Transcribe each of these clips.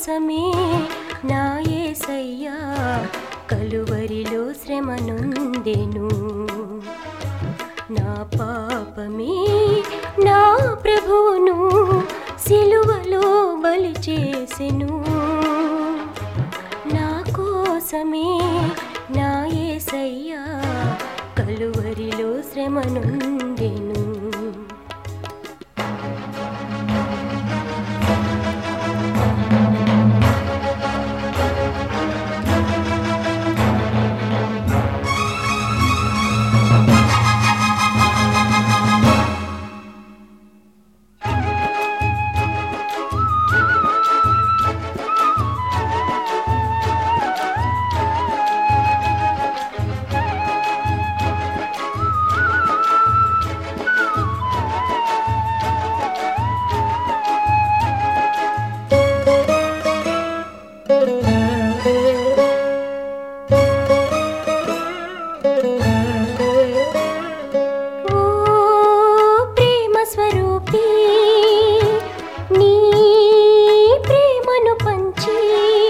కోసమే నా యేసయ్యా కలువరిలో శ్రమనుందెను నా పాపమే నా ప్రభువును సిలువలో బలి చేసెను నా కోసమే నా యేసయ్యా కలువరిలో శ్రమనుందెను ఓ ప్రేమ స్వరూపి నీ ప్రేమను పంచి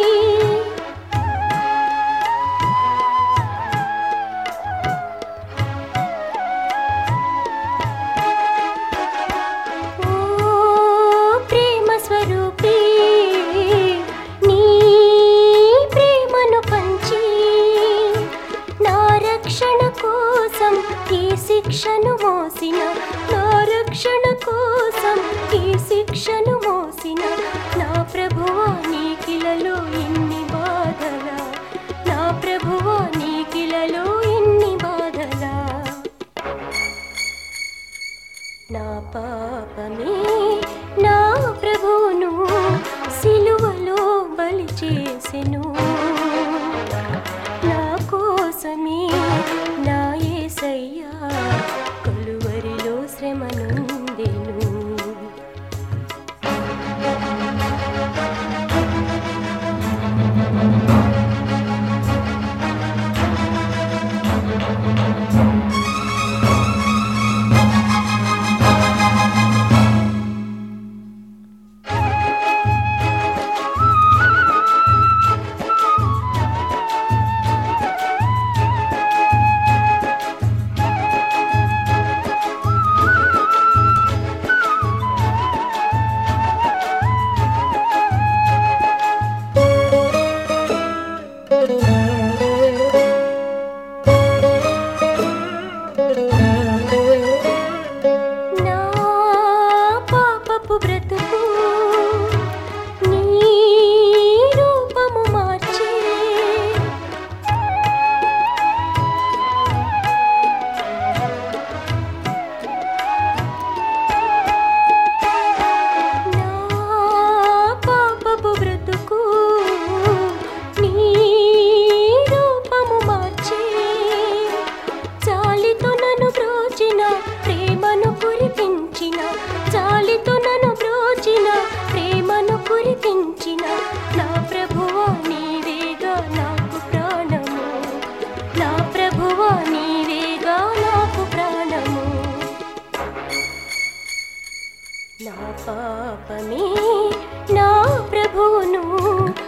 ఓ ప్రేమ స్వరూపి నీ ప్రేమను పంచి నా రక్షణ కోసం ఈ శిక్షను మోసిన నా రక్షణ కోసం ఈ శిక్షను మోసిన నా ప్రభువా నీకిలలో ఇన్ని బాధలా నా ప్రభువా నీకిలలో ఇన్ని బాధలా నా పాపమే నా ప్రభువును సిలువలో బలి చేసెను నా కోసమే నా యేసయ్యా కొలువరిలో శ్రమనుందెను నా పాపపు బ్రతుకు నీ రూపము మార్చి నా పాపపు బ్రతుకు నీ రూపము మార్చి చాలితో నన్ను బ్రోచిన ప్రేమను కురిపించిన చాలితో నన్ను బ్రోచిన ప్రేమను కురిపించిన నా ప్రభువా నీవేగా నాకు ప్రాణము నా ప్రభువా నీవేగా నాకు ప్రాణము నా పాపమే నా ప్రభువును